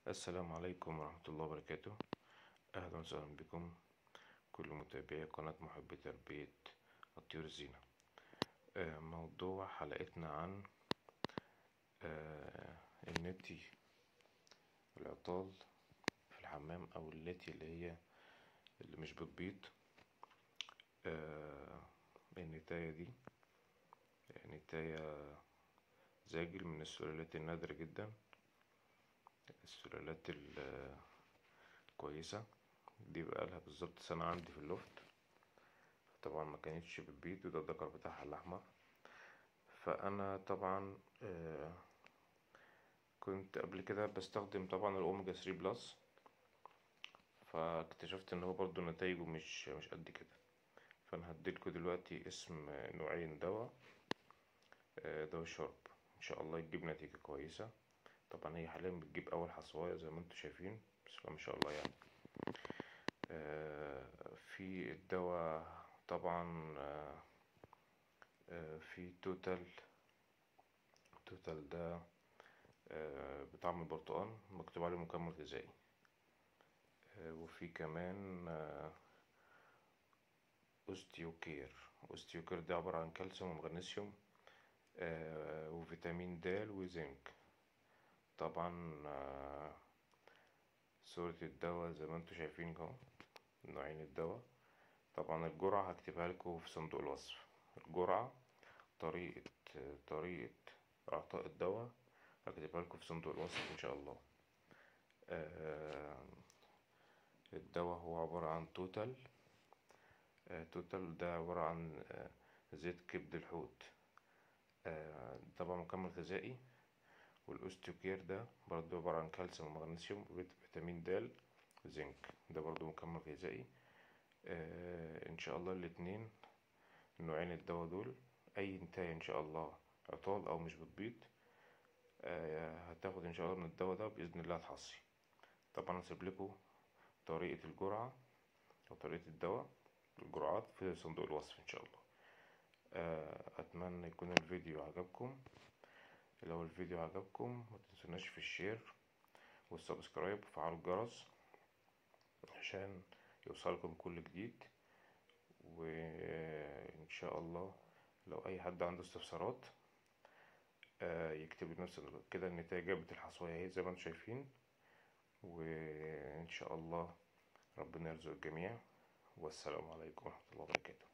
السلام عليكم ورحمة الله وبركاته أهلا وسهلا بكم كل متابعي قناة محبي تربية الطيور الزينة آه، موضوع حلقتنا عن آه، النتي العطال في الحمام أو النتي اللي هي اللي مش بتبيض آه، النتاية دي نتاية زاجل من السلالات النادرة جدا السلالات الكويسة دي بقالها بالظبط سنة عندي في اللفت طبعا ما كانتش بتبيض وده الذكر بتاعها الأحمر فأنا طبعا آه كنت قبل كده بستخدم طبعا الأوميجا 3 بلس فاكتشفت ان هو برضو نتايجه مش مش قد كده فانا هديلكوا دلوقتي اسم نوعين دواء آه دواء شرب ان شاء الله يجيب نتيجة كويسة طبعا هي حاليا بتجيب اول حصواية زي ما انتم شايفين بسم الله ما شاء الله يعني آه في الدواء طبعا آه آه في توتال توتال ده بطعم البرتقال مكتوب عليه مكمل غذائي وفي كمان اوستيوكير اوستيوكير ده عبارة عن كالسيوم ومغنيسيوم وفيتامين د وزنك طبعا صورة الدواء زي ما انتوا شايفين اهو نوعين الدواء طبعا الجرعة هكتبها لكم في صندوق الوصف الجرعة طريقة طريقة إعطاء الدواء هكتبها لكم في صندوق الوصف إن شاء الله الدواء هو عبارة عن توتال توتال ده عبارة عن زيت كبد الحوت طبعا مكمل غذائي والاوستيوكير ده برضو عبارة عن كالسيوم ومغنيسيوم وفيتامين د وزنك ده برضو مكمل غذائي ان شاء الله الاتنين نوعين الدواء دول اي نتاية ان شاء الله عطال او مش بتبيض هتاخد ان شاء الله من الدواء ده باذن الله هتحصي طبعا هسيب لكم طريقة الجرعة او طريقة الدواء الجرعات في صندوق الوصف ان شاء الله اتمنى يكون الفيديو عجبكم لو الفيديو عجبكم ما تنسوناش في الشير والسبسكرايب وفعلوا الجرس عشان يوصلكم كل جديد وان شاء الله لو اي حد عنده استفسارات يكتب نفس كده النتائج جابت الحصوية اهي زي ما انتم شايفين وان شاء الله ربنا يرزق الجميع والسلام عليكم ورحمة الله وبركاته